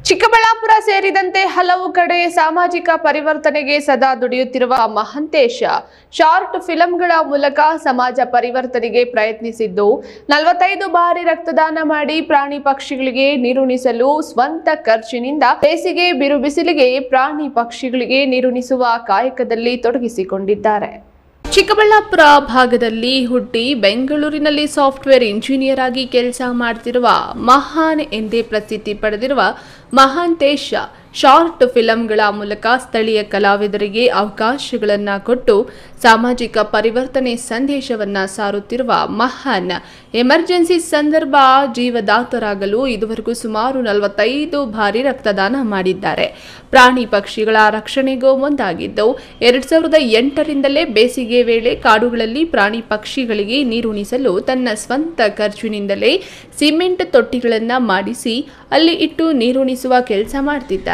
ಚಿಕ್ಕಬಳ್ಳಾಪುರ ಸೇರಿದಂತೆ ಹಲವು ಕಡೆ ಸಾಮಾಜಿಕ ಪರಿವರ್ತನೆಗೆ ಸದಾ ದುಡಿಯುತ್ತಿರುವ ಮಹಂತೇಶ ಶಾರ್ಟ್ ಫಿಲ್ಮ್ಗಳ ಮೂಲಕ ಸಮಾಜ ಪರಿವರ್ತನೆಗೆ ಪ್ರಯತ್ನಿಸಿದ್ದು ನಲವತ್ತೈದು ಬಾರಿ ರಕ್ತದಾನ ಮಾಡಿ ಪ್ರಾಣಿ ಪಕ್ಷಿಗಳಿಗೆ ನೀರುಣಿಸಲು ಸ್ವಂತ ಖರ್ಚಿನಿಂದ ಬೇಸಿಗೆ ಬಿರು ಬಿಸಿಲಿಗೆ ಪ್ರಾಣಿ ಪಕ್ಷಿಗಳಿಗೆ ನೀರುಣಿಸುವ ಕಾಯಕದಲ್ಲಿ ತೊಡಗಿಸಿಕೊಂಡಿದ್ದಾರೆ ಚಿಕ್ಕಬಳ್ಳಾಪುರ ಭಾಗದಲ್ಲಿ ಹುಟ್ಟಿ ಬೆಂಗಳೂರಿನಲ್ಲಿ ಸಾಫ್ಟ್ವೇರ್ ಇಂಜಿನಿಯರ್ ಆಗಿ ಕೆಲಸ ಮಾಡ್ತಿರುವ ಮಹಾನ್ ಎಂದೇ ಪ್ರಸಿದ್ಧಿ ಪಡೆದಿರುವ ಮಹಾಂತೇಶ ಶಾರ್ಟ್ ಫಿಲಂಗಳ ಮೂಲಕ ಸ್ಥಳೀಯ ಕಲಾವಿದರಿಗೆ ಅವಕಾಶಗಳನ್ನು ಕೊಟ್ಟು ಸಾಮಾಜಿಕ ಪರಿವರ್ತನೆ ಸಂದೇಶವನ್ನ ಸಾರುತ್ತಿರುವ ಮಹಾನ್ ಎಮರ್ಜೆನ್ಸಿ ಸಂದರ್ಭ ಜೀವದಾತರಾಗಲು ಇದುವರೆಗೂ ಸುಮಾರು ನಲವತ್ತೈದು ಬಾರಿ ರಕ್ತದಾನ ಮಾಡಿದ್ದಾರೆ ಪ್ರಾಣಿ ಪಕ್ಷಿಗಳ ರಕ್ಷಣೆಗೂ ಮುಂದಾಗಿದ್ದು ಎರಡ್ ಸಾವಿರದ ಎಂಟರಿಂದಲೇ ಬೇಸಿಗೆ ವೇಳೆ ಕಾಡುಗಳಲ್ಲಿ ಪ್ರಾಣಿ ಪಕ್ಷಿಗಳಿಗೆ ನೀರುಣಿಸಲು ತನ್ನ ಸ್ವಂತ ಖರ್ಚಿನಿಂದಲೇ ಸಿಮೆಂಟ್ ತೊಟ್ಟಿಗಳನ್ನ ಮಾಡಿಸಿ ಅಲ್ಲಿ ಇಟ್ಟು ನೀರುಣಿಸುವ ಕೆಲಸ ಮಾಡ್ತಿದ್ದಾರೆ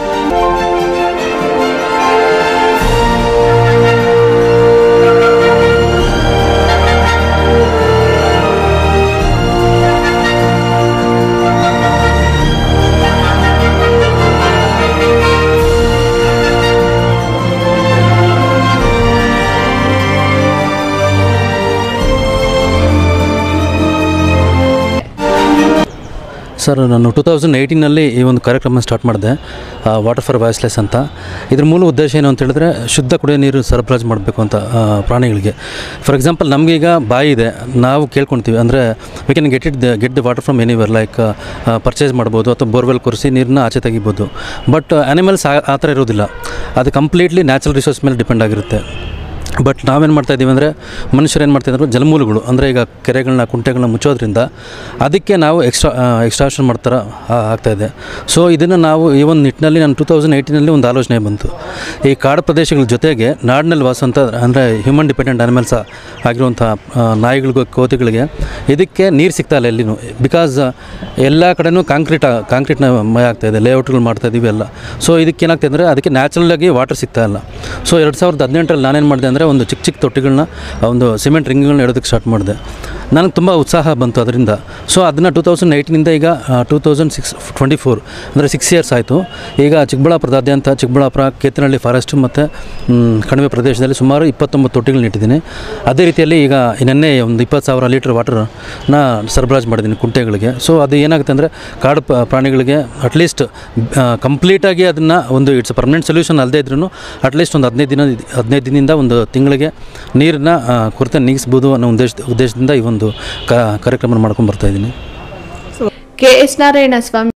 ಸರ್ ನಾನು ಟೂ ತೌಸಂಡ್ ಏಯ್ಟೀನಲ್ಲಿ ಈ ಒಂದು ಕಾರ್ಯಕ್ರಮ ಸ್ಟಾರ್ಟ್ ಮಾಡಿದೆ ವಾಟರ್ ಫಾರ್ ವಾಯ್ಸ್ಲೆಸ್ ಅಂತ ಇದ್ರ ಮೂಲ ಉದ್ದೇಶ ಏನು ಅಂತ ಹೇಳಿದ್ರೆ ಶುದ್ಧ ಕುಡಿಯೋ ನೀರು ಸರಬರಾಜು ಮಾಡಬೇಕು ಅಂತ ಆ, ಪ್ರಾಣಿಗಳಿಗೆ ಫಾರ್ ಎಕ್ಸಾಂಪಲ್ ನಮಗೀಗ ಬಾಯಿ ಇದೆ ನಾವು ಕೇಳ್ಕೊಳ್ತೀವಿ ಅಂದರೆ we can get it the get the water from anywhere like purchase ಮಾಡ್ಬೋದು ಅಥವಾ ಬೋರ್ವೆಲ್ ಕೊರೆಸಿ ನೀರನ್ನ ಆಚೆ ತೆಗಿಬೋದು ಬಟ್ ಆ್ಯನಿಮಲ್ಸ್ ಆ ಥರ ಇರೋದಿಲ್ಲ ಅದು ಕಂಪ್ಲೀಟ್ಲಿ ನ್ಯಾಚುರಲ್ ರಿಸೋರ್ಸ್ ಮೇಲೆ ಡಿಪೆಂಡ್ ಆಗಿರುತ್ತೆ ಬಟ್ ನಾವೇನು ಮಾಡ್ತಾ ಇದ್ದೀವಿ ಅಂದರೆ ಮನುಷ್ಯರು ಏನು ಮಾಡ್ತಿದ್ರು ಜಲಮೂಲಗಳು ಅಂದರೆ ಈಗ ಕೆರೆಗಳನ್ನ ಕುಂಟೆಗಳನ್ನ ಮುಚ್ಚೋದ್ರಿಂದ ಅದಕ್ಕೆ ನಾವು ಎಕ್ಸ್ಟ್ರಾ ಎಕ್ಸ್ಟ್ರಾಕ್ಷನ್ ಮಾಡ್ತಾರ ಆಗ್ತಾಯಿದೆ ಸೊ ಇದನ್ನು ನಾವು ಈ ಒಂದು ನಿಟ್ಟಿನಲ್ಲಿ ನಾನು ಟೂ ತೌಸಂಡ್ ಏಯ್ಟೀನಲ್ಲಿ ಒಂದು ಆಲೋಚನೆ ಬಂತು ಈ ಕಾಡು ಪ್ರದೇಶಗಳ ಜೊತೆಗೆ ನಾಡಿನಲ್ಲಿ ವಾಸಂತ ಅಂದರೆ ಹ್ಯೂಮನ್ ಡಿಪೆಂಡೆಂಟ್ ಅನಿಮಲ್ಸ್ ಆಗಿರುವಂಥ ಆ, ನಾಯಿಗಳಿಗೂ ಕೋತಿಗಳಿಗೆ ಇದಕ್ಕೆ ನೀರು ಸಿಗ್ತಾ ಇಲ್ಲ ಎಲ್ಲಿನೂ ಬಿಕಾಸ್ ಎಲ್ಲ ಕಡೆನೂ ಕಾಂಕ್ರೀಟ್ ಕಾಂಕ್ರೀಟ್ನ ಮಯ ಆಗ್ತಾಯಿದೆ ಲೇಔಟ್ಗಳು ಮಾಡ್ತಾ ಇದ್ದೀವಿ ಎಲ್ಲ ಸೊ ಇದಕ್ಕೆ ಏನಾಗ್ತದೆ ಅಂದರೆ ಅದಕ್ಕೆ ನ್ಯಾಚುರಲಾಗಿ ವಾಟರ್ ಸಿಗ್ತಾ ಇಲ್ಲ ಸೊ ಎರಡು ಸಾವಿರದ ಹದಿನೆಂಟರಲ್ಲಿ ನಾನೇನು ಮಾಡಿದೆ ಅಂದರೆ ಒಂದು ಚಿಕ್ಕ ಚಿಕ್ಕ ತೊಟ್ಟಿಗಳನ್ನ ಒಂದು ಸಿಮೆಂಟ್ ರಿಂಗ್ಗಳನ್ನ ಇಡೋದಕ್ಕೆ ಸ್ಟಾರ್ಟ್ ಮಾಡಿದೆ ನನಗೆ ತುಂಬ ಉತ್ಸಾಹ ಬಂತು ಅದರಿಂದ ಸೊ ಅದನ್ನು ಟೂ ತೌಸಂಡ್ ಏಯ್ಟೀನಿಂದ ಈಗ two thousand six twenty four ಅಂದರೆ ಸಿಕ್ಸ್ ಇಯರ್ಸ್ ಆಯಿತು ಈಗ ಚಿಕ್ಕಬಳ್ಳಾಪುರದಾದ್ಯಂತ ಚಿಕ್ಕಬಳ್ಳಾಪುರ ಕೇತನಹಳ್ಳಿ ಫಾರೆಸ್ಟ್ ಮತ್ತು ಕಣಿವೆ ಪ್ರದೇಶದಲ್ಲಿ ಸುಮಾರು ಇಪ್ಪತ್ತೊಂಬತ್ತು ತೊಟ್ಟಿಗಳನ್ನ ಇಟ್ಟಿದ್ದೀನಿ ಅದೇ ರೀತಿಯಲ್ಲಿ ಈಗ ನೆನ್ನೆ ಒಂದು ಇಪ್ಪತ್ತು ಸಾವಿರ ಲೀಟ್ರ್ ವಾಟರ್ನ ಸರಬರಾಜು ಮಾಡಿದ್ದೀನಿ ಕುಂಟೆಗಳಿಗೆ ಸೊ ಅದು ಏನಾಗುತ್ತೆ ಅಂದರೆ ಕಾಡು ಪ- ಪ್ರಾಣಿಗಳಿಗೆ ಅಟ್ಲೀಸ್ಟ್ ಕಂಪ್ಲೀಟಾಗಿ ಅದನ್ನು ಒಂದು ಇಟ್ಸ್ ಪರ್ಮನೆಂಟ್ ಸೊಲ್ಯೂಷನ್ ಅಲ್ಲದೇ ಇದ್ರೂ ಅಟ್ಲೀಸ್ಟ್ ಒಂದು ಹದಿನೈದು ದಿನ ಹದಿನೈದು ದಿನದಿಂದ ಒಂದು ತಿಂಗಳಿಗೆ ನೀರನ್ನ ಕೊರತೆ ನೀಗಿಸ್ಬೋದು ಅನ್ನೋ ಉದ್ದೇಶ ಉದ್ದೇಶದಿಂದ ಈ ಒಂದು ಕಾರ್ಯಕ್ರಮ ಮಾಡ್ಕೊಂಡು ಬರ್ತಾ ಇದ್ದೀನಿ ಕೆಎಸ್ ನಾರಾಯಣ ಸ್ವಾಮಿ